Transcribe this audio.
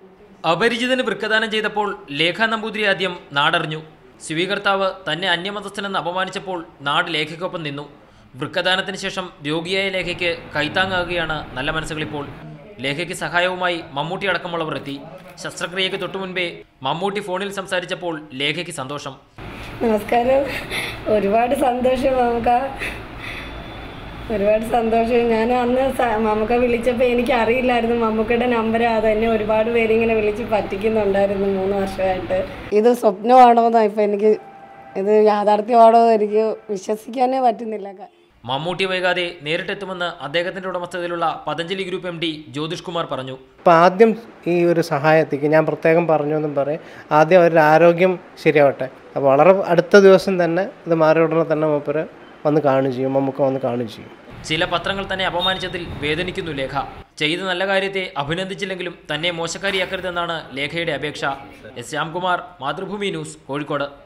അപരിചിതന് വൃക്കദാനം ചെയ്തപ്പോൾ ലേഖ നമ്പൂതിരി ആദ്യം നാടറിഞ്ഞു സ്വീകർത്താവ് തന്നെ അന്യമതസ്ഥനെന്ന് അപമാനിച്ചപ്പോൾ നാട് ലേഖയ്ക്കൊപ്പം നിന്നു വൃക്കദാനത്തിന് ശേഷം രോഗിയായ ലേഖയ്ക്ക് കൈത്താങ്ങാകുകയാണ് നല്ല മനസ്സുകളിപ്പോൾ ലേഖയ്ക്ക് സഹായവുമായി മമ്മൂട്ടി അടക്കമുള്ളവർ എത്തി ശസ്ത്രക്രിയയ്ക്ക് തൊട്ടുമുൻപേ മമ്മൂട്ടി ഫോണിൽ സംസാരിച്ചപ്പോൾ ലേഖയ്ക്ക് സന്തോഷം നമസ്കാരം ഒരുപാട് സന്തോഷം മമക്ക ഒരുപാട് സന്തോഷം ഞാൻ അന്ന് സ- മമക്ക വിളിച്ചപ്പോൾ എനിക്ക് അറിയില്ലായിരുന്നു മമ്മൂക്കയുടെ നമ്പർ അത് എന്നെ ഒരുപാട് പേര് ഇങ്ങനെ വിളിച്ച് പറ്റിക്കുന്നുണ്ടായിരുന്നു മൂന്ന് വർഷമായിട്ട് ഇത് സ്വപ്നമാണോ എന്നാ ഇപ്പം എനിക്ക് ഇത് യാഥാർത്ഥ്യമാണോ എന്ന് എനിക്ക് വിശ്വസിക്കാനേ പറ്റുന്നില്ല ക- മമ്മൂട്ടി വൈകാതെ നേരിട്ടെത്തുമെന്ന് അദ്ദേഹത്തിന്റെ ഉടമസ്ഥതയിലുള്ള Patanjali group M D Jyothish Kumar പറഞ്ഞു അപ്പോൾ ആദ്യം ഈ ഒരു സഹായത്തേക്ക് ഞാൻ പ്രത്യേകം പറഞ്ഞു എന്നും പറയും ആദ്യം അവരുടെ ആരോഗ്യം ശരിയാവട്ടെ അപ്പോൾ വളരെ അടുത്ത ദിവസം തന്നെ ഇത് മാറിയ ഉടനെ തന്നെ മൂപ്പര് വന്ന് കാണുകയും ചെയ്യും നമുക്ക് വന്ന് കാണുകയും ചെയ്യും ചില പത്രങ്ങൾ തന്നെ അപമാനിച്ചതിൽ വേദനിക്കുന്നു ലേഖ ചെയ്ത നല്ല കാര്യത്തെ അഭിനന്ദിച്ചില്ലെങ്കിലും തന്നെ മോശക്കാരിയാക്കരുതെന്നാണ് ലേഖയുടെ അപേക്ഷ എസ് ശ്യാംകുമാർ മാതൃഭൂമി ന്യൂസ് കോഴിക്കോട്